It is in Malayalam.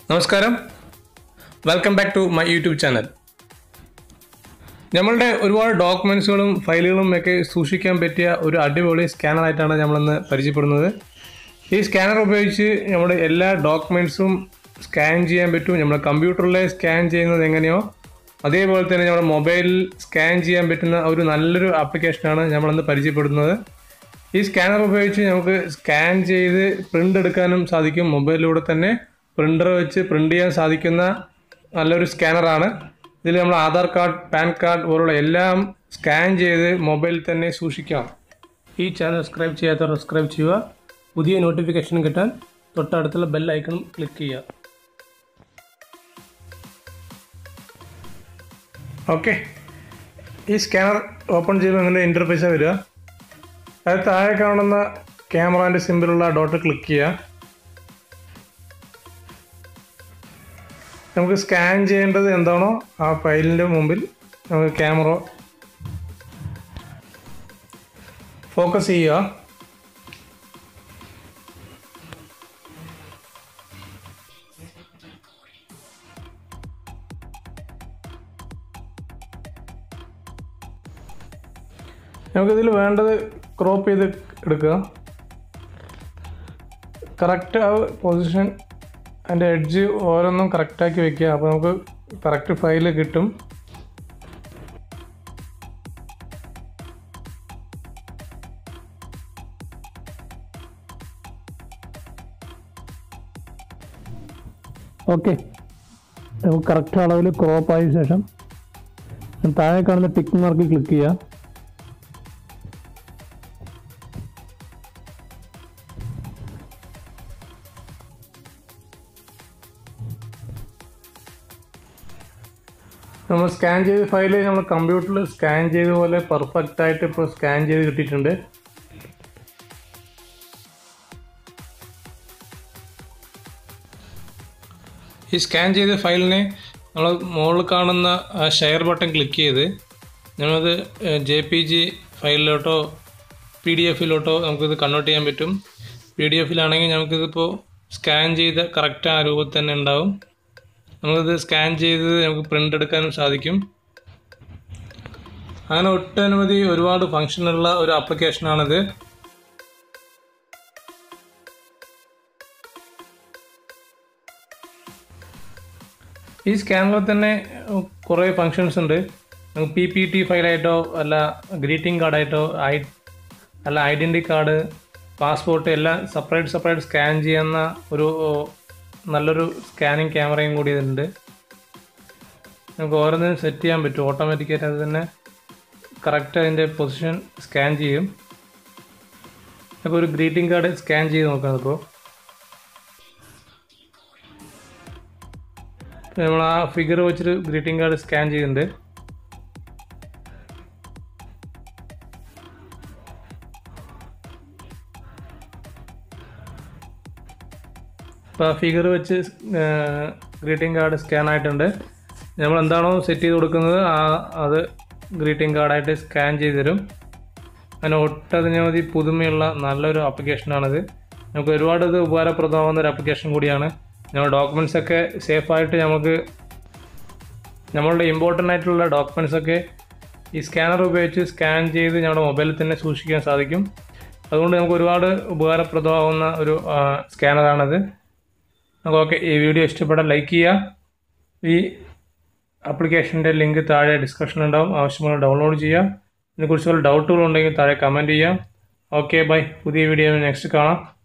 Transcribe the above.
നമസ്കാരം welcome back to my YouTube channel നമ്മളുടെ ഒരുപാട് ഡോക്യുമെൻസുകളും ഫയലുകളും ഒക്കെ സൂക്ഷിക്കാൻ പറ്റിയ ഒരു അടിപൊളി സ്കാനറായിട്ടാണ് നമ്മളിന്ന് പരിചയപ്പെടുന്നത് ഈ സ്കാനർ ഉപയോഗിച്ച് നമ്മുടെ എല്ലാ ഡോക്യുമെൻസും സ്കാൻ ചെയ്യാൻ പറ്റും നമ്മുടെ കമ്പ്യൂട്ടറിൽ സ്കാൻ ചെയ്യുന്നത് എങ്ങനെയോ അതേപോലെ തന്നെ നമ്മുടെ മൊബൈലിൽ സ്കാൻ ചെയ്യാൻ പറ്റുന്ന ഒരു നല്ലൊരു ആപ്ലിക്കേഷനാണ് നമ്മളിന്ന് പരിചയപ്പെടുന്നത് ഈ സ്കാനർ ഉപയോഗിച്ച് നമുക്ക് സ്കാൻ ചെയ്ത് പ്രിൻ്റ് എടുക്കാനും സാധിക്കും മൊബൈലിലൂടെ തന്നെ പ്രിൻ്റർ വെച്ച് പ്രിൻ്റ് ചെയ്യാൻ സാധിക്കുന്ന നല്ലൊരു സ്കാനറാണ് ഇതിൽ നമ്മൾ ആധാർ കാർഡ് പാൻ കാർഡ് പോലുള്ള എല്ലാം സ്കാൻ ചെയ്ത് മൊബൈലിൽ തന്നെ സൂക്ഷിക്കാം ഈ ചാനൽ സബ്സ്ക്രൈബ് ചെയ്യാത്തവർ സബ്സ്ക്രൈബ് ചെയ്യുക പുതിയ നോട്ടിഫിക്കേഷൻ കിട്ടാൻ തൊട്ടടുത്തുള്ള ബെൽ ഐക്കണും ക്ലിക്ക് ചെയ്യുക ഓക്കെ ഈ സ്കാനർ ഓപ്പൺ ചെയ്യുമ്പോൾ ഇങ്ങനെ ഇൻ്റർഫേസാണ് വരിക അത് താഴെ കാണുന്ന ക്യാമറാൻ്റെ സിമ്പിളുള്ള ഡോട്ട് ക്ലിക്ക് ചെയ്യുക നമുക്ക് സ്കാൻ ചെയ്യേണ്ടത് എന്താണോ ആ ഫയലിൻ്റെ മുമ്പിൽ നമുക്ക് ക്യാമറ ഫോക്കസ് ചെയ്യുക നമുക്കിതിൽ വേണ്ടത് ക്രോപ്പ് ചെയ്ത് എടുക്കുക കറക്റ്റ് ആ പൊസിഷൻ അതിൻ്റെ എഡ്ജ് ഓരോന്നും കറക്റ്റാക്കി വെക്കുക അപ്പോൾ നമുക്ക് കറക്റ്റ് ഫയൽ കിട്ടും ഓക്കെ നമുക്ക് കറക്റ്റ് അളവിൽ ക്രോപ്പ് ആയ ശേഷം താഴെ കാണുന്ന ടിക്ക് മാർക്ക് ക്ലിക്ക് ചെയ്യുക നമ്മൾ സ്കാൻ ചെയ്ത ഫയൽ നമ്മൾ കമ്പ്യൂട്ടറിൽ സ്കാൻ ചെയ്ത പോലെ പെർഫെക്റ്റ് ആയിട്ട് ഇപ്പോൾ സ്കാൻ ചെയ്ത് കിട്ടിയിട്ടുണ്ട് ഈ സ്കാൻ ചെയ്ത ഫയലിനെ നമ്മൾ മുകളിൽ കാണുന്ന ഷെയർ ബട്ടൺ ക്ലിക്ക് ചെയ്ത് നമ്മളത് ജെ പി ജി ഫയലിലോട്ടോ പി ഡി എഫിലോട്ടോ നമുക്കിത് കൺവേർട്ട് ചെയ്യാൻ പറ്റും പി ഡി എഫിലാണെങ്കിൽ നമുക്കിതിപ്പോൾ സ്കാൻ ചെയ്ത കറക്റ്റ് ആ രൂപത്തിൽ തന്നെ ഉണ്ടാവും നമുക്കിത് സ്കാൻ ചെയ്ത് നമുക്ക് പ്രിൻ്റ് എടുക്കാനും സാധിക്കും അങ്ങനെ ഒട്ടനവധി ഒരുപാട് ഫങ്ഷനുള്ള ഒരു ആപ്ലിക്കേഷനാണിത് ഈ സ്കാനറിൽ തന്നെ കുറേ ഫങ്ഷൻസ് ഉണ്ട് നമുക്ക് പി പി ടി ഫയലായിട്ടോ അല്ല ഗ്രീറ്റിംഗ് കാർഡായിട്ടോ ഐ അല്ല ഐഡൻറ്റി കാർഡ് പാസ്പോർട്ട് എല്ലാം സെപ്പറേറ്റ് സെപ്പറേറ്റ് സ്കാൻ ചെയ്യുന്ന ഒരു നല്ലൊരു സ്കാനിങ് ക്യാമറയും കൂടി ഇതിലുണ്ട് നമുക്ക് ഓരോന്നിനും സെറ്റ് ചെയ്യാൻ പറ്റും ഓട്ടോമാറ്റിക്കായിട്ട് അത് തന്നെ കറക്റ്റ് അതിൻ്റെ പൊസിഷൻ സ്കാൻ ചെയ്യും അപ്പോൾ ഒരു ഗ്രീറ്റിംഗ് കാർഡ് സ്കാൻ ചെയ്ത് നോക്കാം ഇപ്പോൾ നമ്മൾ ആ ഫിഗർ വെച്ചിട്ട് ഗ്രീറ്റിംഗ് കാർഡ് സ്കാൻ ചെയ്യുന്നുണ്ട് ഇപ്പോൾ ആ ഫിഗർ വെച്ച് ഗ്രീറ്റിംഗ് കാർഡ് സ്കാൻ ആയിട്ടുണ്ട് നമ്മൾ എന്താണോ സെറ്റ് ചെയ്ത് കൊടുക്കുന്നത് ആ അത് ഗ്രീറ്റിംഗ് കാർഡായിട്ട് സ്കാൻ ചെയ്ത് തരും അങ്ങനെ ഒട്ടനവധി പുതുമയുള്ള നല്ലൊരു ആപ്ലിക്കേഷനാണിത് നമുക്ക് ഒരുപാട് ഇത് ഉപകാരപ്രദമാകുന്ന ഒരു ആപ്ലിക്കേഷൻ കൂടിയാണ് നമ്മുടെ ഡോക്യുമെൻറ്റ്സ് ഒക്കെ സേഫായിട്ട് നമുക്ക് നമ്മളുടെ ഇമ്പോർട്ടൻ്റ് ആയിട്ടുള്ള ഡോക്യുമെൻറ്റ്സ് ഒക്കെ ഈ സ്കാനർ ഉപയോഗിച്ച് സ്കാൻ ചെയ്ത് നമ്മുടെ മൊബൈലിൽ തന്നെ സൂക്ഷിക്കാൻ സാധിക്കും അതുകൊണ്ട് നമുക്ക് ഒരുപാട് ഉപകാരപ്രദമാകുന്ന ഒരു സ്കാനറാണിത് നമുക്ക് ഓക്കെ ഈ വീഡിയോ ഇഷ്ടപ്പെട്ടാൽ ലൈക്ക് ചെയ്യുക ഈ ആപ്ലിക്കേഷൻ്റെ ലിങ്ക് താഴെ ഡിസ്ക്രിപ്ഷനിൽ ഉണ്ടാവും ആവശ്യമുള്ള ഡൗൺലോഡ് ചെയ്യുക ഇതിനെക്കുറിച്ച് വല്ല ഡൗട്ടുകൾ ഉണ്ടെങ്കിൽ താഴെ കമൻറ്റ് ചെയ്യാം ഓക്കെ ബൈ പുതിയ വീഡിയോ നെക്സ്റ്റ് കാണാം